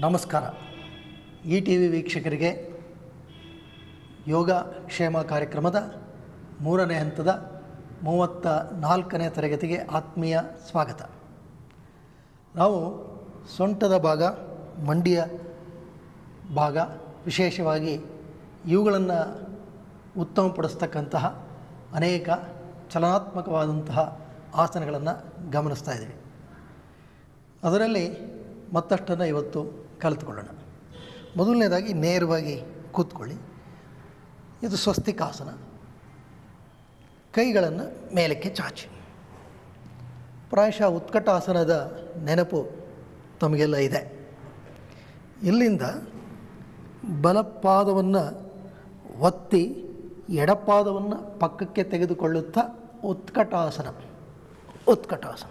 ನಮಸ್ಕಾರ E T V ವೀಕ್ಷಕರಿಗೆ ಯೋಗ ಕ್ಷೇಮ ಕಾರ್ಯಕ್ರಮದ ಮೂರನೇ ಹಂತದ ಮೂವತ್ತ ನಾಲ್ಕನೇ ತರಗತಿಗೆ ಆತ್ಮೀಯ ಸ್ವಾಗತ ನಾವು ಸೊಂಟದ ಭಾಗ ಮಂಡಿಯ ಭಾಗ ವಿಶೇಷವಾಗಿ ಇವುಗಳನ್ನು ಉತ್ತಮಪಡಿಸ್ತಕ್ಕಂತಹ ಅನೇಕ ಚಲನಾತ್ಮಕವಾದಂತಹ ಆಸನಗಳನ್ನು ಗಮನಿಸ್ತಾ ಇದ್ದೀವಿ ಅದರಲ್ಲಿ ಮತ್ತಷ್ಟನ್ನು ಇವತ್ತು ಕಲಿತುಕೊಳ್ಳೋಣ ಮೊದಲನೇದಾಗಿ ನೇರವಾಗಿ ಕೂತ್ಕೊಳ್ಳಿ ಇದು ಸ್ವಸ್ತಿಕಾಸನ ಕೈಗಳನ್ನು ಮೇಲಕ್ಕೆ ಚಾಚಿ ಪ್ರಾಯಶಃ ಉತ್ಕಟಾಸನದ ನೆನಪು ತಮಗೆಲ್ಲ ಇದೆ ಇಲ್ಲಿಂದ ಬಲಪಾದವನ್ನು ಒತ್ತಿ ಎಡಪಾದವನ್ನು ಪಕ್ಕಕ್ಕೆ ತೆಗೆದುಕೊಳ್ಳುತ್ತಾ ಉತ್ಕಟಾಸನ ಉತ್ಕಟಾಸನ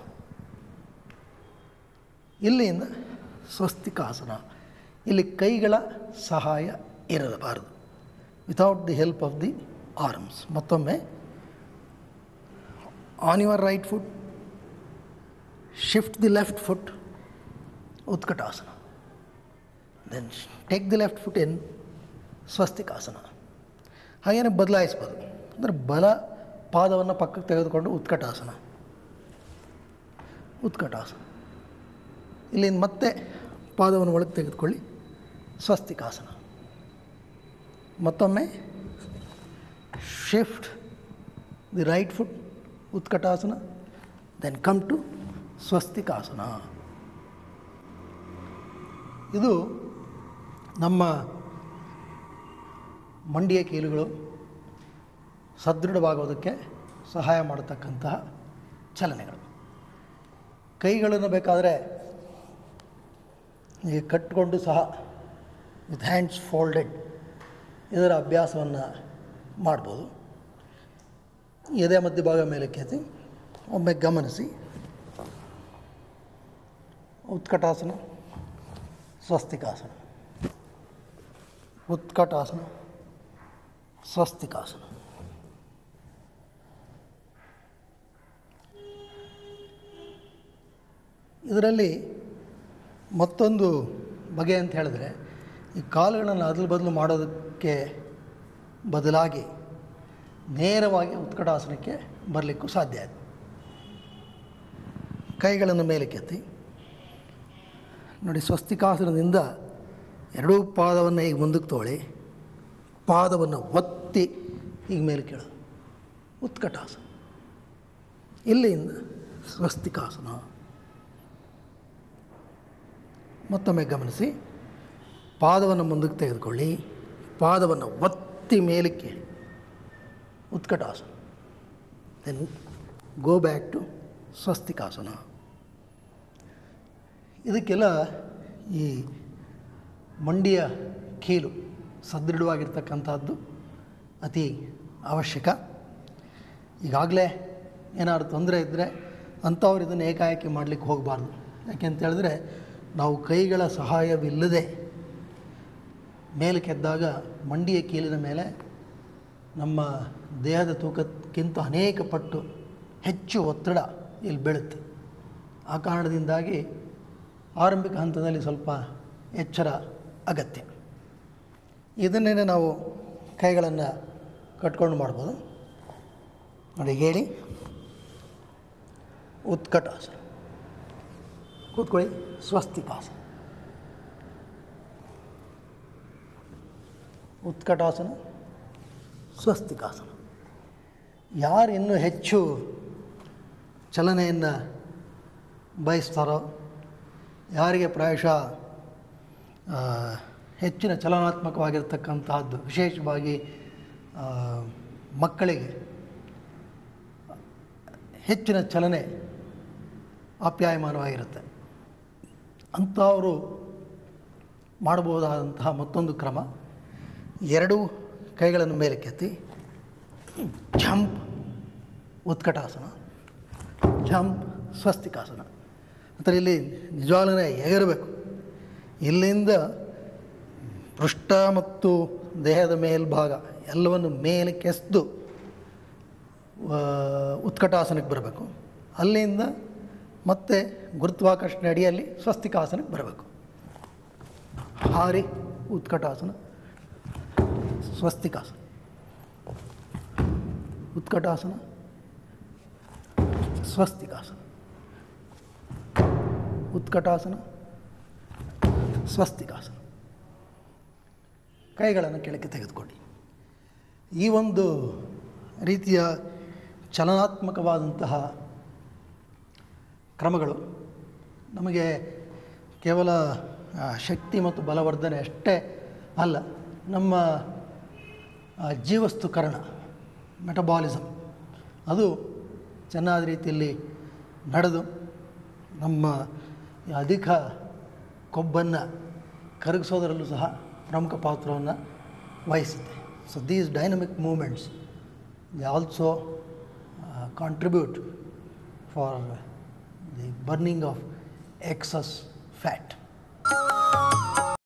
ಇಲ್ಲಿಂದ ಸ್ವಸ್ತಿಕಾಸನ ಇಲ್ಲಿ ಕೈಗಳ ಸಹಾಯ ಇರಬಾರದು without the help of the arms ಮತ್ತೊಮ್ಮೆ on your right foot shift the left foot utkatasana then take the left foot in swastikasana ಹಾಗೇನೆ ಬದಲಾಯಿಸ್ಬೋದು ಅಂದರೆ ಬಲ ಪಾದವನ್ನು ಪಕ್ಕಕ್ಕೆ ತೆಗೆದುಕೊಂಡು ಉತ್ಕಟಾಸನ ಉತ್ಕಟಾಸನ ಇಲ್ಲಿಂದ ಮತ್ತೆ ಪಾದವನ್ನು ಒಳಗೆ ತೆಗೆದುಕೊಳ್ಳಿ ಸ್ವಸ್ತಿಕಾಸನ ಮತ್ತೊಮ್ಮೆ shift the right foot utkatasana then come to swastikasana ಇದು ನಮ್ಮ ಮಂಡಿಯ ಕೀಲುಗಳು ಸದೃಢವಾಗೋದಕ್ಕೆ ಸಹಾಯ ಮಾಡತಕ್ಕಂತಹ ಚಲನೆಗಳು ಕೈಗಳನ್ನು ಬೇಕಾದರೆ ಈಗ ಕಟ್ಟಿಕೊಂಡು ಸಹ ವಿತ್ ಹ್ಯಾಂಡ್ಸ್ ಫೋಲ್ಡೆಡ್ ಇದರ ಅಭ್ಯಾಸವನ್ನು ಮಾಡ್ಬೋದು ಎದೆ ಮಧ್ಯಭಾಗ ಮೇಲಕ್ಕೆ ಎತ್ತಿ ಒಮ್ಮೆ ಗಮನಿಸಿ ಉತ್ಕಟಾಸನ ಸ್ವಸ್ತಿಕಾಸನ ಉತ್ಕಟಾಸನ ಸ್ವಸ್ತಿಕಾಸನ ಇದರಲ್ಲಿ ಮತ್ತೊಂದು ಬಗೆ ಅಂತ ಹೇಳಿದ್ರೆ ಈ ಕಾಲುಗಳನ್ನು ಅದಲು ಬದಲು ಮಾಡೋದಕ್ಕೆ ಬದಲಾಗಿ ನೇರವಾಗಿ ಉತ್ಕಟಾಸನಕ್ಕೆ ಬರಲಿಕ್ಕೂ ಸಾಧ್ಯ ಇದೆ ಕೈಗಳನ್ನು ಮೇಲಕ್ಕೆತ್ತಿ ನೋಡಿ ಸ್ವಸ್ತಿಕಾಸನದಿಂದ ಎರಡೂ ಪಾದವನ್ನು ಈಗ ಮುಂದಕ್ಕೆ ತೊಗೊಳ್ಳಿ ಪಾದವನ್ನು ಒತ್ತಿ ಈಗ ಮೇಲೆ ಕೇಳೋದು ಉತ್ಕಟಾಸನ ಇಲ್ಲಿಂದ ಸ್ವಸ್ತಿಕಾಸನ ಮತ್ತೊಮ್ಮೆ ಗಮನಿಸಿ ಪಾದವನ್ನು ಮುಂದಕ್ಕೆ ತೆಗೆದುಕೊಳ್ಳಿ ಪಾದವನ್ನು ಒತ್ತಿ ಮೇಲಕ್ಕೆ utkatasana then go back to swastikasana ಇದಕ್ಕೆಲ್ಲ ಈ ಮಂಡಿಯ ಕೀಲು ಸದೃಢವಾಗಿರ್ತಕ್ಕಂಥದ್ದು ಅತಿ ಅವಶ್ಯಕ ಈಗಾಗಲೇ ಏನಾದ್ರು ತೊಂದರೆ ಇದ್ದರೆ ಅಂಥವ್ರು ಇದನ್ನು ಏಕಾಏಕಿ ಮಾಡಲಿಕ್ಕೆ ಹೋಗಬಾರ್ದು ಯಾಕೆಂತ ಹೇಳಿದ್ರೆ ನಾವು ಕೈಗಳ ಸಹಾಯವಿಲ್ಲದೆ ಮೇಲಕ್ಕೆದ್ದಾಗ ಮಂಡಿಯ ಕೀಲಿನ ಮೇಲೆ ನಮ್ಮ ದೇಹದ ತೂಕಕ್ಕಿಂತ ಅನೇಕ ಪಟ್ಟು ಹೆಚ್ಚು ಒತ್ತಡ ಇಲ್ಲಿ ಬೀಳುತ್ತೆ ಆ ಕಾರಣದಿಂದಾಗಿ ಆರಂಭಿಕ ಹಂತದಲ್ಲಿ ಸ್ವಲ್ಪ ಎಚ್ಚರ ಅಗತ್ಯ ಇದನ್ನೇ ನಾವು ಕೈಗಳನ್ನು ಕಟ್ಕೊಂಡು ಮಾಡ್ಬೋದು ನೋಡಿ ಹೇಳಿ ಉತ್ಕಟಾಸನ ಕೂತ್ಕೊಳ್ಳಿ ಸ್ವಸ್ತಿಕಾಸನ ಉತ್ಕಟಾಸನ ಸ್ವಸ್ತಿಕಾಸನ ಯಾರು ಇನ್ನೂ ಹೆಚ್ಚು ಚಲನೆಯನ್ನು ಬಯಸ್ತಾರೋ ಯಾರಿಗೆ ಪ್ರಾಯಶಃ ಆ, ಹೆಚ್ಚಿನ ಚಲನಾತ್ಮಕವಾಗಿರ್ತಕ್ಕಂತಹದ್ದು ವಿಶೇಷವಾಗಿ ಆ, ಮಕ್ಕಳಿಗೆ ಹೆಚ್ಚಿನ ಚಲನೆ ಆಪ್ಯಾಯಮಾನವಾಗಿರುತ್ತೆ ಅಂಥವರು ಮಾಡಬಹುದಾದಂತಹ ಮತ್ತೊಂದು ಕ್ರಮ ಎರಡೂ ಕೈಗಳನ್ನು ಮೇಲಕ್ಕೆತ್ತಿ ಜಂಪ್ ಉತ್ಕಟಾಸನ ಜಂಪ್ ಸ್ವಸ್ತಿಕಾಸನ ಅಂದರೆ ಇಲ್ಲಿ ನಿಜವಾಗ್ಲೇ ಎಗರಬೇಕು ಇಲ್ಲಿಂದ ಪೃಷ್ಠ ಮತ್ತು ದೇಹದ ಮೇಲ್ಭಾಗ ಎಲ್ಲವನ್ನು ಮೇಲಕ್ಕೆ ಎಸ್ದು ಆ, ಉತ್ಕಟಾಸನಕ್ಕೆ ಬರಬೇಕು ಅಲ್ಲಿಂದ ಮತ್ತೆ ಗುರುತ್ವಾಕರ್ಷಣೆ ಅಡಿಯಲ್ಲಿ ಸ್ವಸ್ತಿಕಾಸನಕ್ಕೆ ಬರಬೇಕು ಹಾರಿ ಉತ್ಕಟಾಸನ ಸ್ವಸ್ತಿಕಾಸನ ಉತ್ಕಟಾಸನ ಸ್ವಸ್ತಿಕಾಸನ ಉತ್ಕಟಾಸನ ಸ್ವಸ್ತಿಕಾಸನ ಕೈಗಳನ್ನು ಕೆಳಕ್ಕೆ ತೆಗೆದುಕೊಳ್ಳಿ ಈ ಒಂದು ರೀತಿಯ ಚಲನಾತ್ಮಕವಾದಂತಹ ಕ್ರಮಗಳು ನಮಗೆ ಕೇವಲ ಆ, ಶಕ್ತಿ ಮತ್ತು ಬಲವರ್ಧನೆ ಅಷ್ಟೇ ಅಲ್ಲ ನಮ್ಮ ಆ, ಜೀವಸ್ತುಕರಣ ಮೆಟಬಾಲಿಸಮ್ ಅದು ಚೆನ್ನಾದ ರೀತಿಯಲ್ಲಿ ನಡೆದು ನಮ್ಮ ಈ ಅಧಿಕ ಕೊಬ್ಬನ್ನು ಕರಗಿಸೋದರಲ್ಲೂ ಸಹ ಪ್ರಮುಖ ಪಾತ್ರವನ್ನು ವಹಿಸುತ್ತೆ so these dynamic movements they also contribute for the burning of excess fat